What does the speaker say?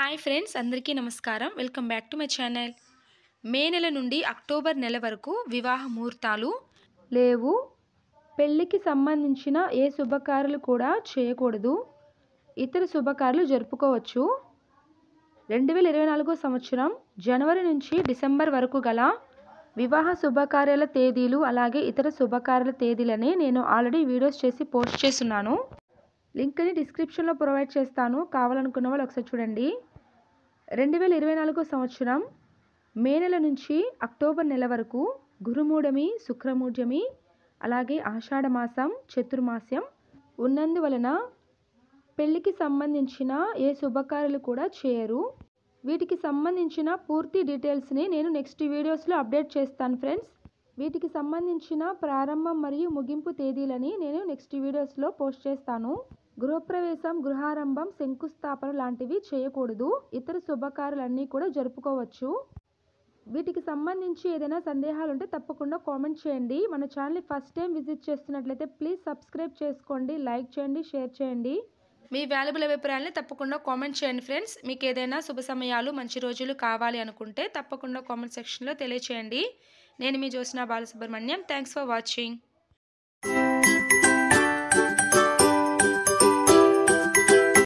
hi friends అందరికీ నమస్కారం welcome back to my channel May నెల నుండి అక్టోబర్ నెల వరకు వివాహ ముహూర్తాలు లేవు పెళ్ళికి సంబంధించిన ఏ శుభకార్యాలు కూడా చేయకూడదు ఇతర శుభకార్యాలు జరుపుకోవచ్చు రెండు వేల ఇరవై నాలుగో సంవత్సరం జనవరి నుంచి డిసెంబర్ వరకు గల వివాహ శుభకార్యాల తేదీలు అలాగే ఇతర శుభకార్యాల తేదీలని నేను ఆల్రెడీ వీడియోస్ చేసి పోస్ట్ చేస్తున్నాను లింక్ని డిస్క్రిప్షన్లో ప్రొవైడ్ చేస్తాను కావాలనుకున్న వాళ్ళు ఒకసారి చూడండి రెండు వేల ఇరవై నాలుగో సంవత్సరం మే నెల నుంచి అక్టోబర్ నెల వరకు గురుమూఢమి శుక్రమూఢ్యమి అలాగే ఆషాఢ మాసం చతుర్మాస్యం ఉన్నందువలన పెళ్ళికి సంబంధించిన ఏ శుభకార్యాలు కూడా చేయరు వీటికి సంబంధించిన పూర్తి డీటెయిల్స్ని నేను నెక్స్ట్ వీడియోస్లో అప్డేట్ చేస్తాను ఫ్రెండ్స్ వీటికి సంబంధించిన ప్రారంభం మరియు ముగింపు తేదీలని నేను నెక్స్ట్ వీడియోస్లో పోస్ట్ చేస్తాను గృహప్రవేశం గృహారంభం శంకుస్థాపన లాంటివి చేయకూడదు ఇతర శుభకార్యాలన్నీ కూడా జరుపుకోవచ్చు వీటికి సంబంధించి ఏదైనా సందేహాలు ఉంటే తప్పకుండా కామెంట్ చేయండి మన ఛానల్ని ఫస్ట్ టైం విజిట్ చేస్తున్నట్లయితే ప్లీజ్ సబ్స్క్రైబ్ చేసుకోండి లైక్ చేయండి షేర్ చేయండి మీ వాల్యుబుల్ అభిప్రాయాన్ని తప్పకుండా కామెంట్ చేయండి ఫ్రెండ్స్ మీకు ఏదైనా శుభ సమయాలు మంచి రోజులు కావాలి అనుకుంటే తప్పకుండా కామెంట్ సెక్షన్లో తెలియచేయండి నేను మీ Jyotsna Balasubramanyam thanks for watching